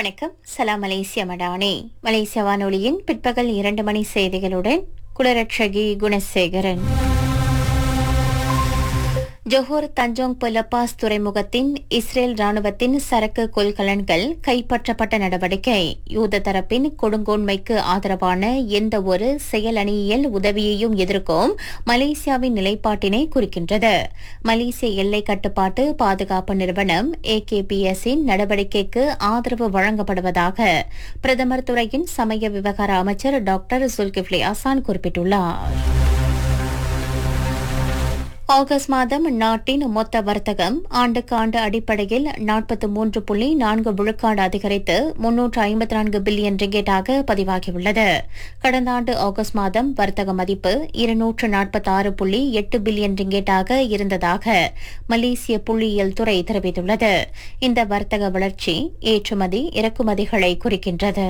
வணக்கம் சலாம் மலேசிய மடானே மலேசிய வானொலியின் பிற்பகல் இரண்டு மணி செய்திகளுடன் Kularatchagi Gunasekaran Johor Tanjung Pelepas துறைமுகத்தின் இஸ்ரேல் ராணுவத்தின் சரக்கு கொள்கலன்கள் கைப்பற்றப்பட்ட நடவடிக்கை யூத தரப்பின் கொடுங்கோன்மைக்கு ஆதரவான எந்த ஒரு செயலணியியல் உதவியையும் எதிர்க்கும் மலேசியாவின் நிலைப்பாட்டினை குறிக்கின்றது மலேசிய எல்லை கட்டுப்பாட்டு பாதுகாப்பு நிறுவனம் ஏகேபிஎஸ் இன் நடவடிக்கைக்கு ஆதரவு வழங்கப்படுவதாக பிரதமர் துறையின் சமய விவகார அமைச்சர் டாக்டர் சுல்கிஃப்லி அசான் குறிப்பிட்டுள்ளார் ஆகஸ்ட் மாதம் நாட்டின் மொத்த வர்த்தகம் ஆண்டுக்கு ஆண்டு அடிப்படையில் நாற்பத்தி மூன்று புள்ளி நான்கு விழுக்காடு அதிகரித்து முன்னூற்று ஐம்பத்தி நான்கு பில்லியன் ரிங்கெட்டாக பதிவாகியுள்ளது கடந்த ஆண்டு ஆகஸ்ட் மாதம் வர்த்தக மதிப்பு இருநூற்று நாற்பத்தி ஆறு புள்ளி எட்டு பில்லியன் ரிங்கெட்டாக இருந்ததாக மலேசிய புள்ளியியல் துறை தெரிவித்துள்ளது இந்த வர்த்தக வளர்ச்சி ஏற்றுமதி இறக்குமதிகளை குறிக்கின்றது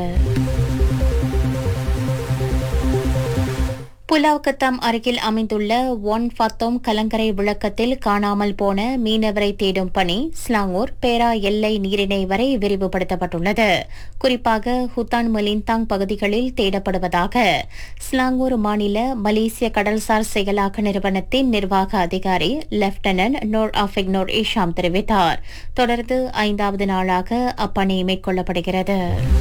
புலாவ் கத்தாம் அருகில் அமைந்துள்ள ஒன் ஃபத்தோம் கலங்கரை விளக்கத்தில் காணாமல் போன மீனவரை தேடும் பணி ஸ்லாங்கூர் பேரா எல்லை நீரிணை வரை விரிவுபடுத்தப்பட்டுள்ளது குறிப்பாக ஹுத்தான் மலிந்தாங் பகுதிகளில் தேடப்படுவதாக ஸ்லாங்கூர் மாநில மலேசிய கடல்சார் செயலாக்க நிறுவனத்தின் நிர்வாக அதிகாரி லெப்டினன்ட் நோர் ஆஃபிக் நோர் இஷாம் தெரிவித்தார் தொடர்ந்து ஐந்தாவது நாளாக அப்பணி மேற்கொள்ளப்படுகிறது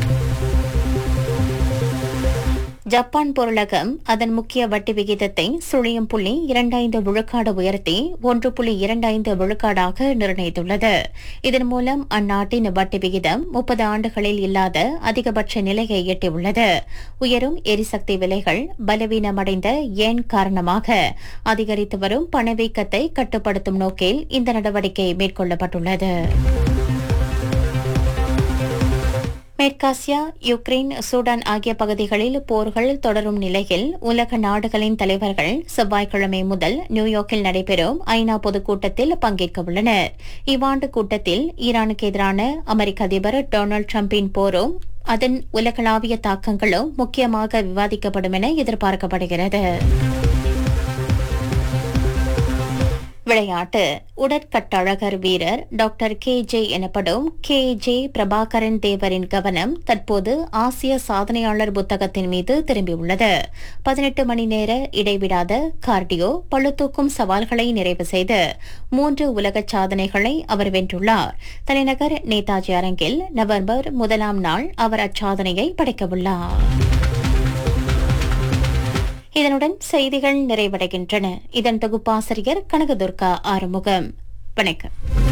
ஜப்பான் பொருளகம் அதன் முக்கிய வட்டி விகிதத்தை சுழியம் புள்ளி இரண்டைந்து விழுக்காடு உயர்த்தி ஒன்று புள்ளி இரண்டைந்து விழுக்காடாக நிர்ணயித்துள்ளது இதன் மூலம் அந்நாட்டின் வட்டி விகிதம் முப்பது ஆண்டுகளில் இல்லாத அதிகபட்ச நிலையை எட்டியுள்ளது உயரும் எரிசக்தி விலைகள் பலவீனமடைந்த ஏன் காரணமாக அதிகரித்து வரும் பணவீக்கத்தை கட்டுப்படுத்தும் நோக்கில் இந்த நடவடிக்கை மேற்கொள்ளப்பட்டுள்ளது மேற்காசியா யுக்ரைன் சூடான் ஆகிய பகுதிகளில் போர்கள் தொடரும் நிலையில் உலக நாடுகளின் தலைவர்கள் செவ்வாய்க்கிழமை முதல் நியூயார்க்கில் நடைபெறும் ஐநா பொதுக்கூட்டத்தில் பங்கேற்க உள்ளனர் இவ்வாண்டு கூட்டத்தில் ஈரானுக்கு எதிரான அமெரிக்க அதிபர் டொனால்டு டிரம்பின் போரும் அதன் உலகளாவிய தாக்கங்களும் முக்கியமாக விவாதிக்கப்படும் என எதிர்பார்க்கப்படுகிறது விளையாட்டு உடற்கட்டழகர் வீரர் டாக்டர் கே ஜே எனப்படும் கே ஜே பிரபாகரன் தேவரின் கவனம் தற்போது ஆசிய சாதனையாளர் புத்தகத்தின் மீது திரும்பியுள்ளது பதினெட்டு மணி நேர இடைவிடாத கார்டியோ பளுதூக்கும் சவால்களை நிறைவு செய்து மூன்று உலக சாதனைகளை அவர் வென்றுள்ளார் தலைநகர் நேதாஜி அரங்கில் நவம்பர் முதலாம் நாள் அவர் அச்சாதனையை படைக்கவுள்ளார் இதனுடன் செய்திகள் நிறைவடைகின்றன இதன் தொகுப்பாசிரியர் கனகதுர்கா ஆறுமுகம் வணக்கம்